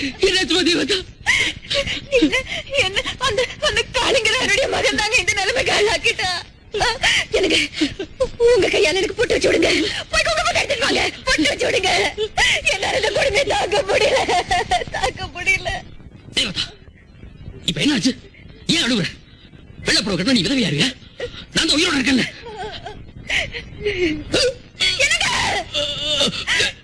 என்னாச்சுமா தேவதா என்ன என்ன அந்த அந்த காளிங்கராருடைய மகன் தாங்க இந்த நிலைமைக்கு ஆளாக்கிட்டா எனக்கு உங்க கையால எனக்கு பொட்டு வச்சு விடுங்க போய் குங்க போட்டு எடுத்துட்டு வாங்க பொட்டு வச்சு விடுங்க என்னால இந்த கொடுமை தாங்க முடியல தாங்க முடியல தேவதா இப்ப என்னாச்சு ஏன் அழுகுற வெள்ளப்புறம் கட்ட நீ விதவியா இருக்க நான் தான் உயிரோட இருக்கேன்ல எனக்கு